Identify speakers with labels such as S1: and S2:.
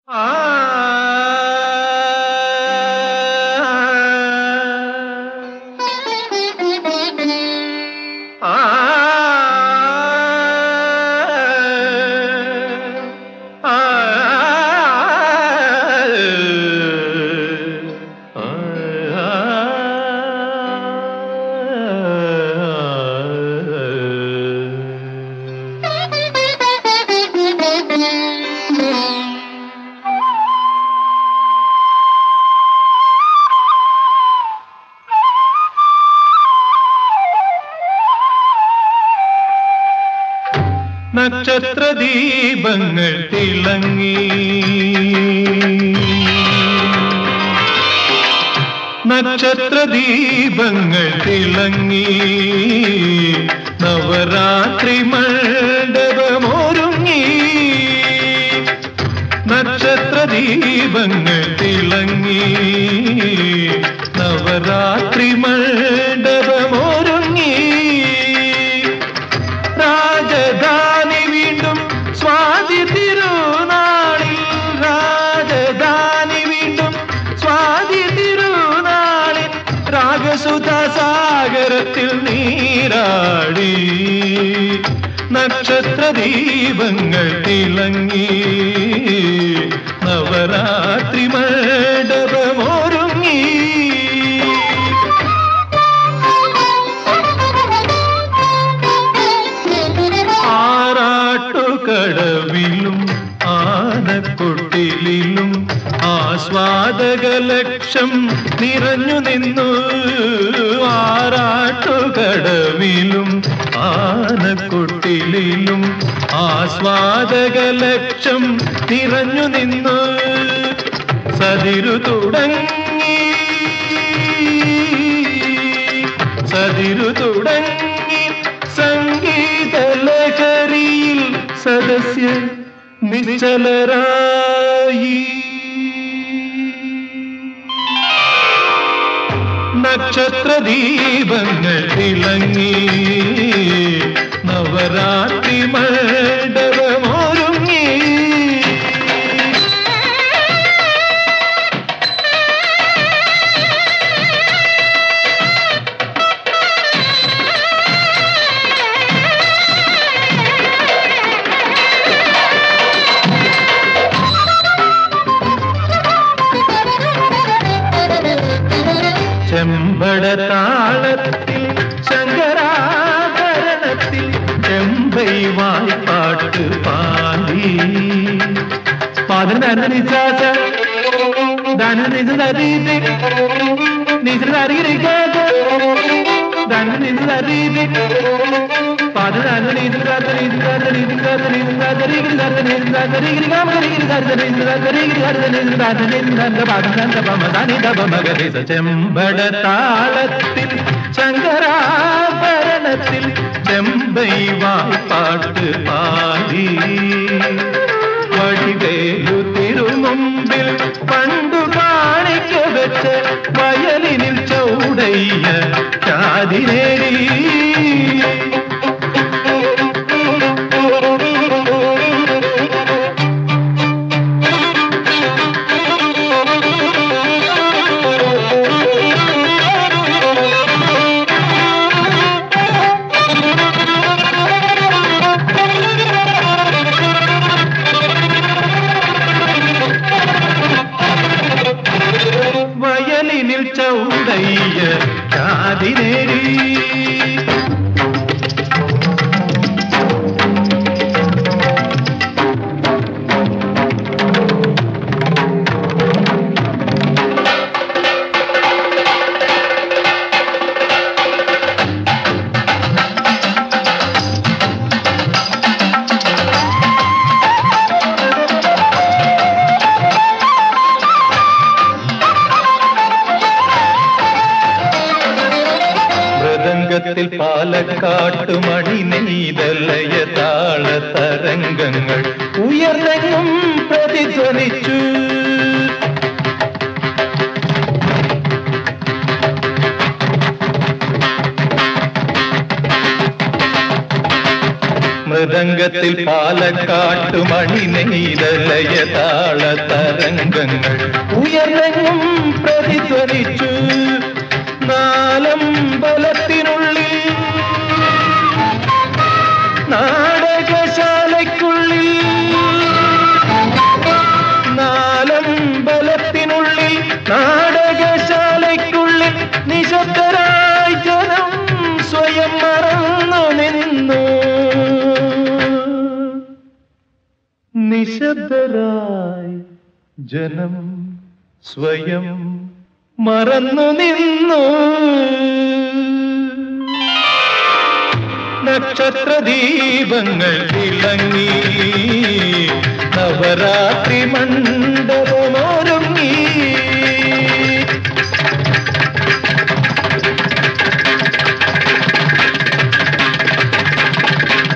S1: നക്ഷത്ര ദീപങ്ങൾ തിളങ്ങി നക്ഷത്ര ദീപങ്ങൾ തിളങ്ങി നവരാത്രി മണ്ഡപമൊരുങ്ങി നക്ഷത്ര ദീപങ്ങൾ തിളങ്ങി നവരാത്രി മണ്ഡപമൊരുങ്ങി രാജധാനി വീണ്ടും സ്വാതി തിരുനാളിൽ രാജധാനി വീണ്ടും സ്വാതി തിരുനാളിൽ രാഗസുധ സാഗരത്തിൽ നീരാടി നക്ഷത്ര ദീപങ്ങൾ തിളങ്ങി നവരാത്രി മണ്ഡപമൊരുങ്ങി ആറാട്ടുകടവിലും ആനക്കൊട്ടിലും ആസ്വാദക ലക്ഷം നിറഞ്ഞു നിന്നു ആറാട്ടുകടവിലും ആനക്കൊട്ടിലും ആസ്വാദക ലക്ഷം നിറഞ്ഞു നിന്നു സതിരു തുടങ്ങി സതിരു തുടങ്ങി സംഗീത ലഹരിയിൽ സദസ്യ നിശ്ചലരായി നക്ഷത്ര ദീപങ്ങൾ തിളങ്ങി നവരാത്രി മണ്ഡപമൊരുങ്ങി ചെമ്പട താളത്തിൽ ശങ്കരാഭരണത്തിൽ ചെമ്പൈ വായ്പാട്ട് പാടി പാതിന് നിശ്വാസ ധന നിജ തരീതി നിജ തരീരിക്കാത്ത ധന നിജ തരീതി പാതിന് നിജ തരീതി ചെമ്പട താളത്തിൽ ശങ്കരാഭരണത്തിൽ ചെമ്പൈ വായ്പാട്ട് പാടി വഴിവേലു തിരുമുമ്പിൽ പണ്ടു കാണിക്ക വെച്ച് വയലിനിൽ ചൗടയ്യ ചാതിനേരി വയലിനിൽ ചൗടയ്യ ചാതിനേരി മൃദംഗത്തിൽ പാലക്കാട്ടു മണി നെയ്തലയ താള തരംഗങ്ങൾ ഉയർന്നെങ്ങും പ്രതിധ്വനിച്ചു മൃദംഗ തരംഗത്തിൽ പാലക്കാട്ടു മണി നെയ്തലയ താള തരംഗങ്ങൾ ഉയർന്നെങ്ങും പ്രതിധ്വനിച്ചു നാലമ്പലത്തിനുള്ളിൽ നാടകശാലയ്ക്കുള്ളിൽ നാലമ്പലത്തിനുള്ളിൽ നാടകശാലയ്ക്കുള്ളിൽ നിശബ്ദരായി ജനം സ്വയം മറന്നു നിന്നു നിശബ്ദരായി ജനം സ്വയം മറന്നു നിന്നു നക്ഷത്രദീപങ്ങൾ തിളങ്ങി നവരാത്രി മണ്ഡപ